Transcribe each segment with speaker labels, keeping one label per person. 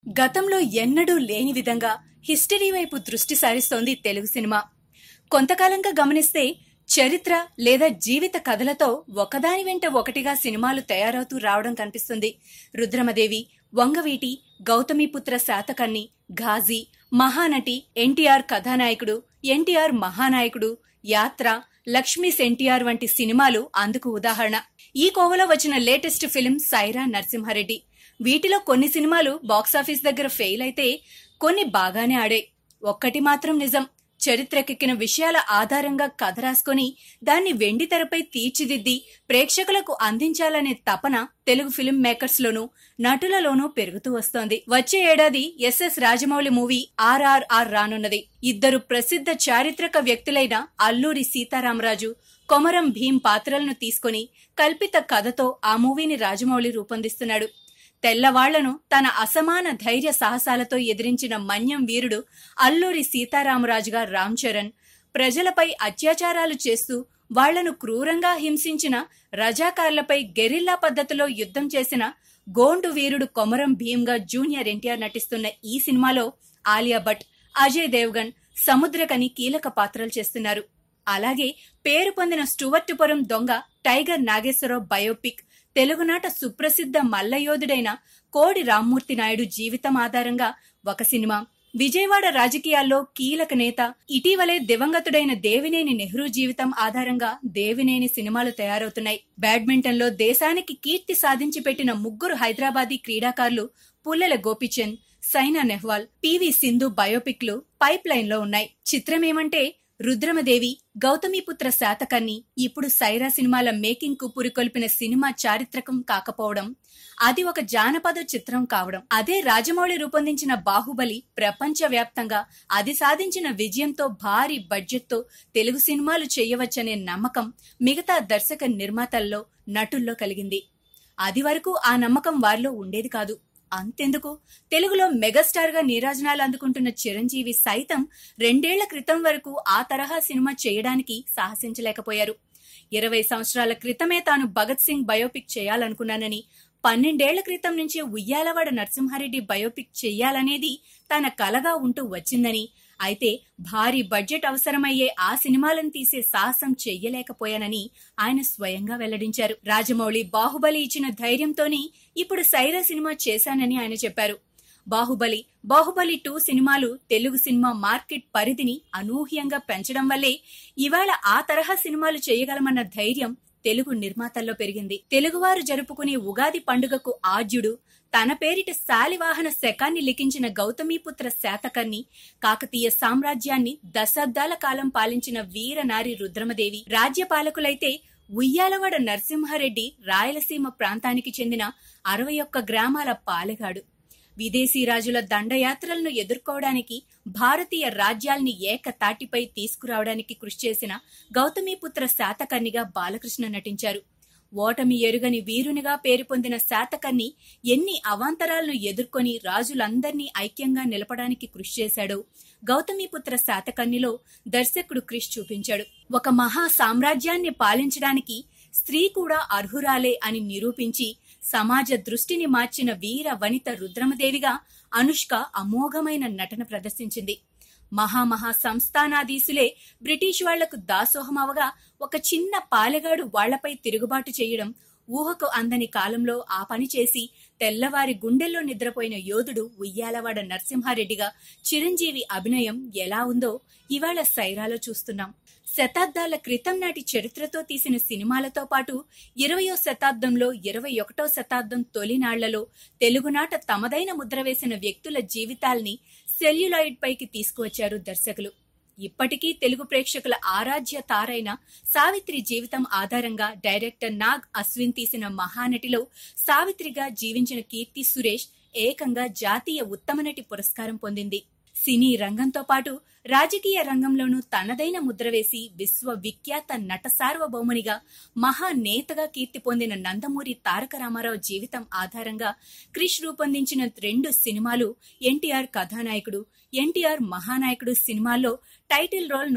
Speaker 1: గతంలో ఎన్నడూ లేని విధంగా హిస్టరీ వైపు దృష్టి సారిస్తోంది తెలుగు సినిమా కొంతకాలంగా గమనిస్తే చరిత్ర లేదా జీవిత కథలతో ఒకదాని వెంట ఒకటిగా సినిమాలు తయారవుతూ రావడం కనిపిస్తుంది రుద్రమదేవి వంగవీటి గౌతమిపుత్ర శాతకర్ణి ఘాజీ మహానటి ఎన్టీఆర్ కథానాయకుడు ఎన్టీఆర్ మహానాయకుడు యాత్ర లక్ష్మీస్ ఎన్టీఆర్ వంటి సినిమాలు అందుకు ఉదాహరణ ఈ కోవలో వచ్చిన లేటెస్ట్ ఫిలిం సైరా నరసింహారెడ్డి వీటిలో కొన్ని సినిమాలు బాక్సాఫీస్ దగ్గర ఫెయిల్ అయితే కొన్ని బాగానే ఆడాయి ఒక్కటి మాత్రం నిజం చరిత్రకెక్కిన విషయాల ఆధారంగా కథ రాసుకొని దాన్ని వెండి తెరపై తీర్చిదిద్ది ప్రేక్షకులకు అందించాలనే తపన తెలుగు ఫిల్మ్ మేకర్స్ లోనూ నటులలోనూ పెరుగుతూ వస్తోంది వచ్చే ఏడాది ఎస్ఎస్ రాజమౌళి మూవీ ఆర్ఆర్ఆర్ రానున్నది ఇద్దరు ప్రసిద్ధ చారిత్రక వ్యక్తులైన అల్లూరి సీతారామరాజు కొమరం భీం పాత్రలను తీసుకొని కల్పిత కథతో ఆ మూవీని రాజమౌళి రూపొందిస్తున్నాడు తెల్లవాళ్లను తన అసమాన ధైర్య సాహసాలతో ఎదిరించిన మన్యం వీరుడు అల్లూరి సీతారామరాజుగా రామ్ చరణ్ ప్రజలపై అత్యాచారాలు చేస్తూ వాళ్లను క్రూరంగా హింసించిన రజాకార్లపై గెరిల్లా పద్ధతిలో యుద్ధం చేసిన గోండు వీరుడు కొమరం భీమ్గా జూనియర్ ఎన్టీఆర్ నటిస్తున్న ఈ సినిమాలో ఆలియా భట్ అజయ్ దేవ్గన్ సముద్రకని కీలక పాత్రలు చేస్తున్నారు అలాగే పేరు పొందిన స్టువర్టుపురం దొంగ టైగర్ నాగేశ్వరరావు బయోపిక్ తెలుగునాట సుప్రసిద్ధ మల్లయోధుడైన కోడి రామ్మూర్తి నాయుడు జీవితం ఆధారంగా ఒక సినిమా విజయవాడ రాజకీయాల్లో కీలక నేత ఇటీవలే దివంగతుడైన దేవినేని నెహ్రూ జీవితం ఆధారంగా దేవినేని సినిమాలు తయారవుతున్నాయి బ్యాడ్మింటన్ లో దేశానికి కీర్తి సాధించి పెట్టిన ముగ్గురు హైదరాబాదీ క్రీడాకారులు పుల్లెల గోపిచంద్ సైనా నెహ్వాల్ పివి సింధు బయోపిక్లు పైప్ లైన్ లో ఉన్నాయి చిత్రమేమంటే రుద్రమదేవి గౌతమిపుత్ర శాతకర్ణి ఇప్పుడు సైరా సినిమాల మేకింగ్ కు పురికొల్పిన సినిమా చారిత్రకం కాకపోవడం అది ఒక జానపద చిత్రం కావడం అదే రాజమౌళి రూపొందించిన బాహుబలి ప్రపంచ వ్యాప్తంగా అది సాధించిన విజయంతో భారీ బడ్జెట్తో తెలుగు సినిమాలు చేయవచ్చనే నమ్మకం మిగతా దర్శక నిర్మాతల్లో నటుల్లో కలిగింది అది వరకు ఆ నమ్మకం వారిలో ఉండేది కాదు అంతెందుకు తెలుగులో మెగాస్టార్ గా నీరాజనాలు అందుకుంటున్న చిరంజీవి సైతం రెండేళ్ల క్రితం వరకు ఆ తరహా సినిమా చేయడానికి సాహసించలేకపోయారు ఇరవై సంవత్సరాల క్రితమే తాను భగత్ సింగ్ బయోపిక్ చేయాలనుకున్నానని పన్నెండేళ్ల క్రితం నుంచి ఉయ్యాలవాడ నరసింహారెడ్డి బయోపిక్ చెయ్యాలనేది తన కలగా ఉంటూ వచ్చిందని అయితే భారీ బడ్జెట్ అవసరమయ్యే ఆ సినిమాలను తీసే సాహసం చెయ్యలేకపోయానని ఆయన స్వయంగా వెల్లడించారు రాజమౌళి బాహుబలి ఇచ్చిన ధైర్యంతోనే ఇప్పుడు సైరా సినిమా చేశానని ఆయన చెప్పారు బాహుబలి బాహుబలి టూ సినిమాలు తెలుగు సినిమా మార్కెట్ పరిధిని అనూహ్యంగా పెంచడం వల్లే ఇవాళ ఆ తరహా సినిమాలు చేయగలమన్న ధైర్యం తెలుగు నిర్మాతల్లో పెరిగింది తెలుగువారు జరుపుకునే ఉగాది పండుగకు ఆద్యుడు తన పేరిట శాలివాహన శకాన్ని లిఖించిన గౌతమీపుత్ర శాతకర్ణి కాకతీయ సామ్రాజ్యాన్ని దశాబ్దాల కాలం పాలించిన వీరనారి రుద్రమదేవి రాజ్యపాలకులైతే ఉయ్యాలవాడ నరసింహారెడ్డి రాయలసీమ ప్రాంతానికి చెందిన అరవై ఒక్క గ్రామాల పాలెగాడు విదేశీ రాజుల దండయాత్రలను ఎదుర్కోవడానికి భారతీయ రాజ్యాల్ని ఏకతాటిపై తీసుకురావడానికి కృషి చేసిన గౌతమీపుత్ర శాతకర్ణిగా బాలకృష్ణ నటించారు ఓటమి ఎరుగని వీరునిగా పేరు పొందిన శాతకర్ణి ఎన్ని అవాంతరాలను ఎదుర్కొని రాజులందర్నీ ఐక్యంగా నిలపడానికి కృషి చేశాడో గౌతమిపుత్ర శాతకర్ణిలో దర్శకుడు క్రిష్ చూపించాడు ఒక మహా సామ్రాజ్యాన్ని పాలించడానికి స్త్రీ కూడా అర్హురాలే అని నిరూపించి సమాజ దృష్టిని మార్చిన వీర వనిత రుద్రమదేవిగా అనుష్క అమోఘమైన నటన ప్రదర్శించింది మహామహా సంస్థానాధీశులే బ్రిటిష్ వాళ్లకు దాసోహమవగా ఒక చిన్న పాలెగాడు వాళ్లపై తిరుగుబాటు చేయడం ఊహకు అందని కాలంలో ఆ పని చేసి తెల్లవారి గుండెల్లో నిద్రపోయిన యోధుడు ఉయ్యాలవాడ నరసింహారెడ్డిగా చిరంజీవి అభినయం ఎలా ఉందో ఇవాళ సైరాలో చూస్తున్నాం శతాబ్దాల క్రితం నాటి చరిత్రతో తీసిన సినిమాలతో పాటు ఇరవయో శతాబ్దంలో ఇరవై ఒకటో శతాబ్దం తొలినాళ్లలో తెలుగునాట తమదైన ముద్ర వేసిన వ్యక్తుల జీవితాల్ని సెల్యులాయిడ్ పైకి తీసుకువచ్చారు దర్శకులు ఇప్పటికీ తెలుగు ప్రేక్షకుల ఆరాధ్య తారైన సావిత్రి జీవితం ఆధారంగా డైరెక్టర్ నాగ్ అశ్విన్ తీసిన మహానటిలో సావిత్రిగా జీవించిన కీర్తి సురేష్ ఏకంగా జాతీయ ఉత్తమ నటి పురస్కారం పొందింది సినీ రంగంతో పాటు రాజకీయ రంగంలోనూ తనదైన ముద్ర వేసి విశ్వవిఖ్యాత నట సార్వభౌమునిగా మహానేతగా కీర్తి పొందిన నందమూరి తారక రామారావు జీవితం ఆధారంగా క్రిష్ రూపొందించిన రెండు సినిమాలు ఎన్టీఆర్ కథానాయకుడు ఎన్టీఆర్ మహానాయకుడు సినిమాల్లో టైటిల్ రోల్ ను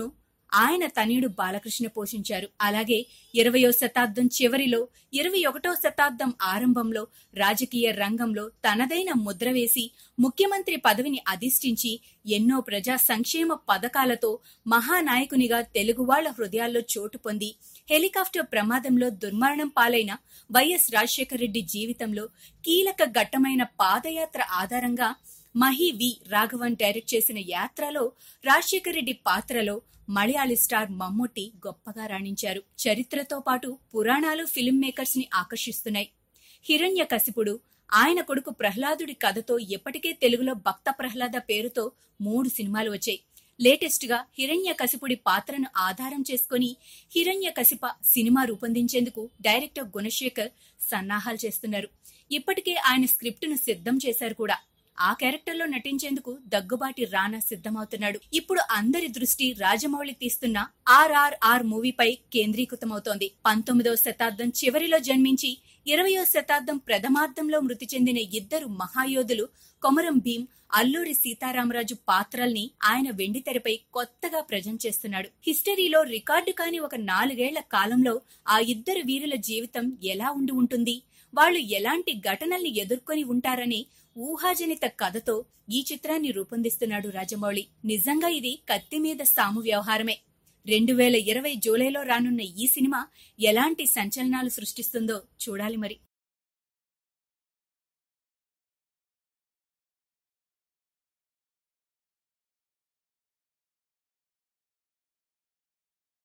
Speaker 1: ఆయన తనయుడు బాలకృష్ణ పోషించారు అలాగే ఇరవయో శతాబ్దం చివరిలో ఇరవై ఒకటో శతాబ్దం ఆరంభంలో రాజకీయ రంగంలో తనదైన ముద్ర వేసి ముఖ్యమంత్రి పదవిని అధిష్ఠించి ఎన్నో ప్రజా సంక్షేమ పథకాలతో మహానాయకునిగా తెలుగువాళ్ల హృదయాల్లో చోటు పొంది హెలికాప్టర్ ప్రమాదంలో దుర్మరణం పాలైన వైఎస్ రాజశేఖర రెడ్డి జీవితంలో కీలక ఘట్టమైన పాదయాత్ర ఆధారంగా మహి వి రాఘవన్ డైరెక్ట్ చేసిన యాత్రలో రాజశేఖర రెడ్డి పాత్రలో మలయాళీ స్టార్ మమ్ముట్టి గొప్పగా రాణించారు చరిత్రతో పాటు పురాణాలు ఫిల్మ్ మేకర్స్ ని ఆకర్షిస్తున్నాయి హిరణ్య కసిపుడు ఆయన కొడుకు ప్రహ్లాదుడి కథతో ఎప్పటికే తెలుగులో భక్త ప్రహ్లాద పేరుతో మూడు సినిమాలు వచ్చాయి లేటెస్ట్ గా హిరణ్య కసిపుడి పాత్రను ఆధారం చేసుకుని హిరణ్య కసిప సినిమా రూపొందించేందుకు డైరెక్టర్ గుణశేఖర్ సన్నాహాలు చేస్తున్నారు ఇప్పటికే ఆయన స్క్రిప్ట్ ను సిద్ధం చేశారు కూడా ఆ క్యారెక్టర్ లో నటించేందుకు దగ్గుబాటి రానా సిద్ధమవుతున్నాడు ఇప్పుడు అందరి దృష్టి రాజమౌళి తీస్తున్న ఆర్ఆర్ఆర్ మూవీపై కేంద్రీకృతమవుతోంది పంతొమ్మిదవ శతాబ్దం చివరిలో జన్మించి ఇరవయో శతాబ్దం ప్రథమార్థంలో మృతి చెందిన ఇద్దరు మహాయోధులు కొమరం భీం అల్లూరి సీతారామరాజు పాత్రల్ని ఆయన వెండితెరపై కొత్తగా ప్రజెంట్ చేస్తున్నాడు హిస్టరీలో రికార్డు కాని ఒక నాలుగేళ్ల కాలంలో ఆ ఇద్దరు వీరుల జీవితం ఎలా ఉండి ఉంటుంది వాళ్ళు ఎలాంటి ఘటనల్ని ఎదుర్కొని ఉంటారని ఊహాజనిత కథతో ఈ చిత్రాన్ని రూపొందిస్తున్నాడు రాజమౌళి నిజంగా ఇది కత్తి మీద సాము వ్యవహారమే రెండు వేల ఇరవై జూలైలో రానున్న ఈ సినిమా ఎలాంటి సంచలనాలు సృష్టిస్తుందో చూడాలి మరి